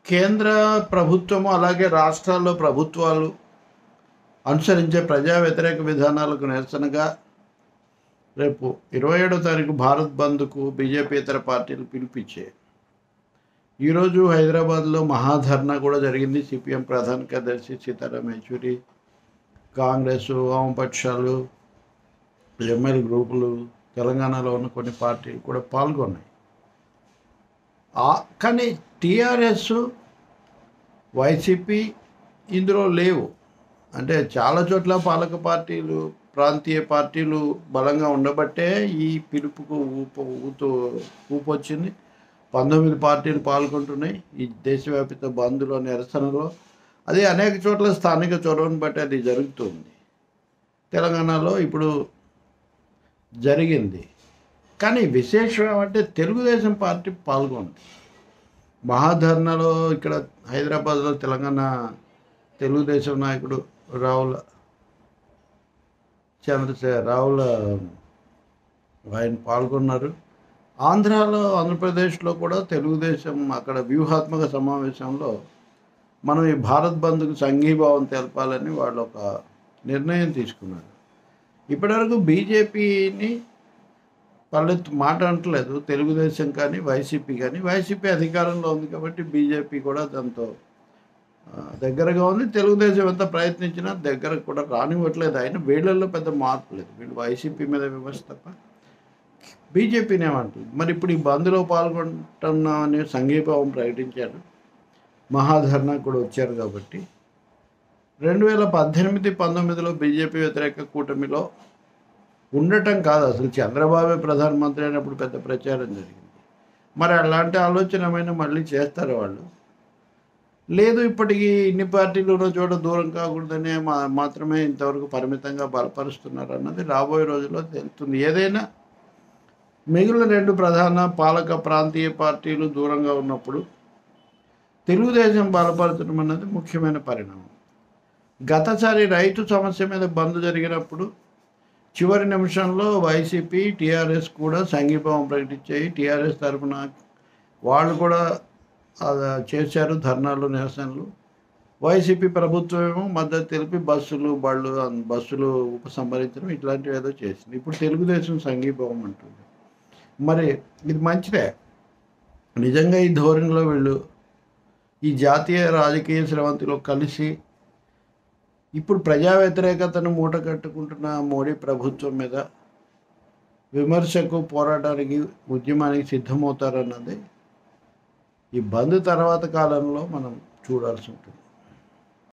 కేంద్ర ప్రభుత్వము అలాగే రాష్ట్రాల్లో ప్రభుత్వాలు అనుసరించే ప్రజా వ్యతిరేక విధానాలకు నిరసనగా రేపు ఇరవై ఏడో తారీఖు భారత్ బంద్కు బీజేపీ ఇతర పార్టీలు పిలిపించాయి ఈరోజు హైదరాబాద్లో మహాధర్నా కూడా జరిగింది సిపిఎం ప్రధాన కార్యదర్శి సీతారాం యేచూరి కాంగ్రెస్ వామపక్షాలు ఎంఎల్ గ్రూపులు తెలంగాణలో ఉన్న కొన్ని పార్టీలు కూడా పాల్గొన్నాయి ఆ- కానీ టీఆర్ఎస్ వైసీపీ ఇందులో లేవు అంటే చాలా చోట్ల పాలక పార్టీలు ప్రాంతీయ పార్టీలు బలంగా ఉండబట్టే ఈ పిలుపుకు ఊపు ఊతు ఊపు వచ్చింది పంతొమ్మిది పార్టీలు పాల్గొంటున్నాయి ఈ దేశవ్యాపిత బంద్లో నిరసనలో అది అనేక చోట్ల స్థానిక చొరవను బట్టి అది జరుగుతుంది తెలంగాణలో ఇప్పుడు జరిగింది కానీ విశేషం ఏమంటే తెలుగుదేశం పార్టీ పాల్గొంది మహాధర్నాలో ఇక్కడ హైదరాబాద్లో తెలంగాణ తెలుగుదేశం నాయకుడు రావుల చంద్రశేఖర్ రావుల ఆయన పాల్గొన్నారు ఆంధ్రాలో ఆంధ్రప్రదేశ్లో కూడా తెలుగుదేశం అక్కడ వ్యూహాత్మక సమావేశంలో మనం ఈ భారత్ బంద్కు సంఘీభావం తెలపాలని వాళ్ళు ఒక నిర్ణయం తీసుకున్నారు ఇప్పటివరకు బీజేపీని వాళ్ళు మాట అంటలేదు తెలుగుదేశం కానీ వైసీపీ కానీ వైసీపీ అధికారంలో ఉంది కాబట్టి బీజేపీ కూడా దాంతో ఆ, దగ్గరగా ఉంది తెలుగుదేశం ఎంత ప్రయత్నించినా దగ్గర కూడా రానివ్వట్లేదు ఆయన వీళ్ళల్లో పెద్ద మార్పు లేదు వీళ్ళు వైసీపీ మీద విమర్శ తప్ప బీజేపీని ఏమంటుంది మరి ఇప్పుడు ఈ బంద్లో పాల్గొంటున్నామని సంఘీభావం ప్రకటించారు మహాధర్నా కూడా వచ్చారు కాబట్టి రెండు వేల పద్దెనిమిది పంతొమ్మిదిలో బీజేపీ వ్యతిరేక కూటమిలో ఉండటం కాదు అసలు చంద్రబాబు ప్రధానమంత్రి అయినప్పుడు పెద్ద ప్రచారం జరిగింది మరి అలాంటి ఆలోచన ఏమైనా మళ్ళీ చేస్తారు వాళ్ళు లేదు ఇప్పటికీ ఇన్ని పార్టీలు ఉన్న చోట దూరం కాకూడదనే మా మాత్రమే ఇంతవరకు పరిమితంగా బలపరుస్తున్నారు అన్నది రాబోయే రోజుల్లో తెలుస్తుంది ఏదైనా మిగిలిన రెండు ప్రధాన పాలక ప్రాంతీయ పార్టీలు దూరంగా ఉన్నప్పుడు తెలుగుదేశం బలపరచడం అన్నది ముఖ్యమైన పరిణామం గతసారి రైతు సమస్య మీద బంద్ జరిగినప్పుడు చివరి నిమిషంలో వైసీపీ టీఆర్ఎస్ కూడా సంఘీభావం ప్రకటించాయి టీఆర్ఎస్ తరఫున వాళ్ళు కూడా ఆ, చేశారు ధర్నాలు నిరసనలు వైసీపీ ప్రభుత్వం ఏమో మద్దతు తెలిపి బస్సులు బళ్ళు అన్- బస్సులు ఉపసంహరించడం ఇట్లాంటివి ఏదో చేసింది ఇప్పుడు తెలుగుదేశం సంఘీభావం అంటుంది మరి ఇది మంచిదే నిజంగా ఈ ధోరణిలో వీళ్ళు ఈ జాతీయ రాజకీయ స్రవంతిలో కలిసి ఇప్పుడు ప్రజా వ్యతిరేకతను మూట కట్టుకుంటున్న మోడీ ప్రభుత్వం మీద విమర్శకు పోరాటానికి ఉద్యమానికి సిద్ధమవుతారన్నది ఈ బంద్ తర్వాత కాలంలో మనం చూడాల్సి ఉంటుంది